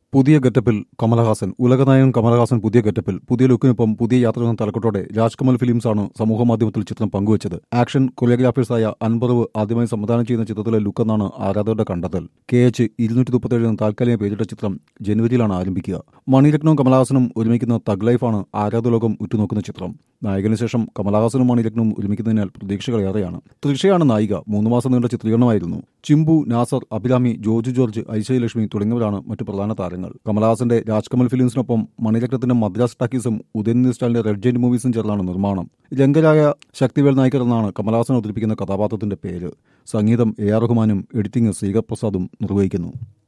പുതിയ ഗെറ്റപ്പിൽ കമലഹാസൻ ഉലകനായകൻ കമലഹാസൻ പുതിയ ഗെറ്റപ്പിൽ പുതിയ ലുക്കിനൊപ്പം പുതിയ യാത്ര എന്ന തലക്കെട്ടോടെ രാജ്കമൽ ഫിലിംസാണ് സമൂഹമാധ്യമത്തിൽ ചിത്രം പങ്കുവച്ചത് ആക്ഷൻ കൊറിയോഗ്രാഫേഴ്സായ അൻപറവ് ആദ്യമായി സംവിധാനം ചെയ്യുന്ന ചിത്രത്തിലെ ലുക്കെന്നാണ് ആരാധകരുടെ കണ്ടെത്തൽ കെ എച്ച് ഇരുന്നൂറ്റി മുപ്പത്തേഴ് എന്ന താൽക്കാലിക പേരിട്ട ചിത്രം ജനുവരിയിലാണ് ആരംഭിക്കുക മണിരത്നവും കമലഹാസനും ഒരുമിക്കുന്ന തഗ് ലൈഫാണ് ആരാധലോകം ഉറ്റുനോക്കുന്ന ചിത്രം നായകന് ശേഷം കമലഹാസനും മണിരത്നവും ഒരുമിക്കുന്നതിനാൽ പ്രതീക്ഷകൾ ഏറെയാണ് തൃഷയാണ് നായിക മൂന്ന് മാസം നീണ്ട ചിത്രീകരണമായിരുന്നു ചിമ്പു നാസർ അഭിരാമി ജോർജ് ജോർജ് ഐശ്വര്യലക്ഷ്മി തുടങ്ങിയവരാണ് മറ്റു പ്രധാന താരങ്ങൾ കമലഹാസന്റെ രാജ്കമൽ ഫിലിംസിനൊപ്പം മണിരത്നത്തിന്റെ മദ്രാസ് ടാക്കീസും ഉദയനിധി സ്റ്റാലിന്റെ റെഡ് ജെയിന്റ് മൂവീസും ചേർന്നാണ് നിർമ്മാണം രംഗരായ ശക്തിവേൽ നായ്ക്കർ എന്നാണ് കമലഹാസൻ അവതരിപ്പിക്കുന്ന കഥാപാത്രത്തിന്റെ പേര് സംഗീതം എ ആർ റഹ്മാനും എഡിറ്റിംഗ് ശ്രീകർ പ്രസാദും നിർവഹിക്കുന്നു